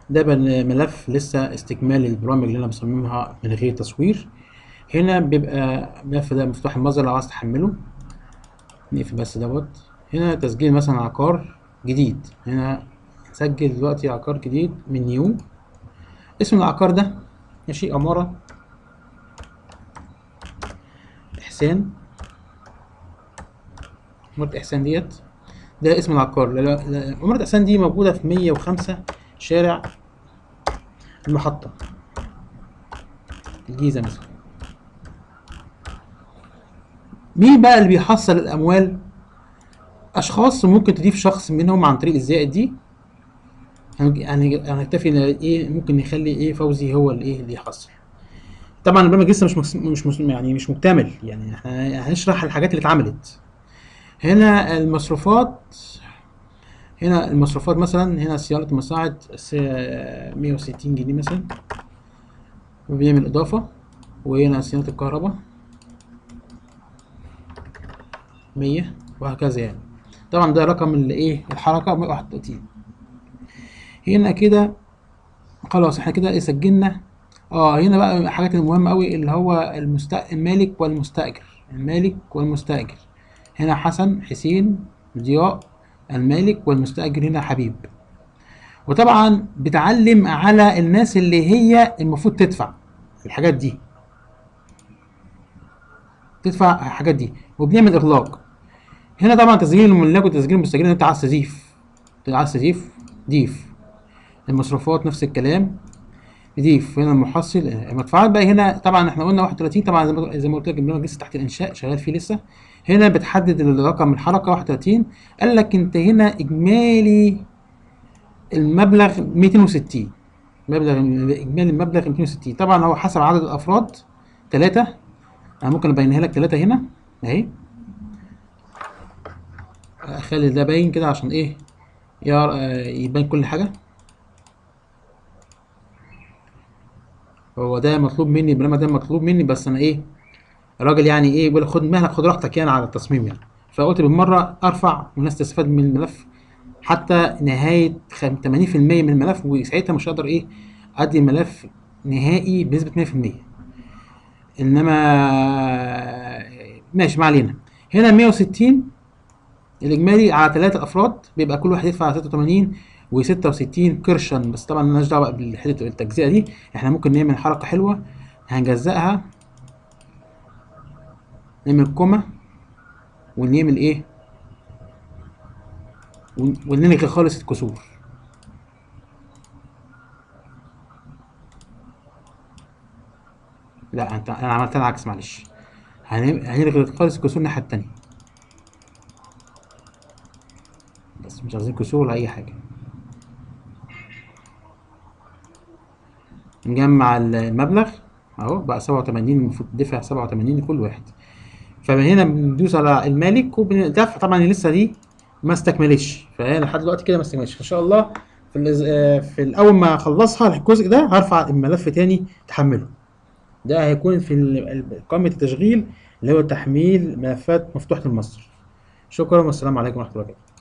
ده بن- ملف لسه استكمال البرامج اللي انا بصممها من غير تصوير هنا بيبقى الملف ده مفتوح المصدر لو عايز تحمله نقفل بس دوت هنا تسجيل مثلا عقار جديد هنا سجل دلوقتي عقار جديد من نيو اسم العقار ده ماشي عمارة إحسان عمارة إحسان ديت ده اسم العقار لا- لا- لا، عمارة إحسان دي موجودة في مية وخمسة شارع المحطة الجيزة مثلا مين بقى اللي بيحصل الأموال؟ أشخاص ممكن تضيف شخص منهم عن طريق الزائد دي هنج- هنج- هنكتفي ان ايه ممكن نخلي ايه فوزي هو اللي ايه اللي يحصل طبعا البرنامج لسه مش مكس- مش مش يعني مش مكتمل يعني احنا هنشرح الحاجات اللي اتعملت هنا المصروفات هنا المصروفات مثلا هنا صيانة المساعد س- 160 جنيه مثلا وبيعمل إضافة وهنا صيانة الكهرباء 100 وهكذا يعني طبعا ده رقم اللي ايه الحركة 131 هنا كده خلاص احنا كده ايه سجلنا اه هنا بقى الحاجات المهمة قوي اللي هو المست... المالك والمستأجر المالك والمستأجر هنا حسن حسين ضياء المالك والمستأجر هنا حبيب وطبعا بتعلم على الناس اللي هي المفروض تدفع الحاجات دي تدفع الحاجات دي وبنعمل اغلاق هنا طبعا تسجيل الملاك وتسجيل المستأجرين انت عايز تضيف انت عايز تضيف ضيف المصروفات نفس الكلام نضيف هنا المحصل المدفوعات بقى هنا طبعا احنا قلنا 31 طبعا زي ما زي ما قلت لك البرنامج لسه تحت الانشاء شغال فيه لسه هنا بتحدد الرقم الحركه 31 قال لك انت هنا اجمالي المبلغ 260 مبلغ اجمالي المبلغ 260 طبعا هو حسب عدد الافراد ثلاثة انا ممكن ابينها لك ثلاثة هنا اهي اخلي ده باين كده عشان ايه يار- آه، يبان كل حاجه هو ده مطلوب مني البرنامج ده مطلوب مني بس انا ايه راجل يعني ايه بيقول خد مهلك خد راحتك يعني على التصميم يعني فقلت بالمره ارفع والناس تستفاد من الملف حتى نهايه خم- 80% من الملف وساعتها مش هقدر ايه ادي الملف نهائي بنسبه 100% انما ماشي ما علينا هنا 160 الاجمالي على ثلاثة افراد بيبقى كل واحد يدفع 86 و66 قرشا بس طبعا مالناش دعوه بقى بالحته التجزئه دي احنا ممكن نعمل حركه حلوه هنجزئها نعمل كوما ونعمل ايه ون- ونلغي خالص الكسور لا انت انا عملتها العكس معلش هن- هنلغي خالص الكسور الناحيه التانيه بس مش عايزين كسور ولا اي حاجه نجمع المبلغ اهو بقى 87 المفروض دفع 87 لكل واحد فمن هنا بندوس على المالك وبندفع طبعا لسه دي ما استكملتش فهي لحد دلوقتي كده ما استكملتش فان شاء الله في الأز- آه، في الاول ما اخلصها الجزء ده هرفع الملف تاني تحمله ده هيكون في ال- ال- قائمة التشغيل اللي هو تحميل ملفات مفتوحة المصدر شكرا والسلام عليكم ورحمة الله وبركاته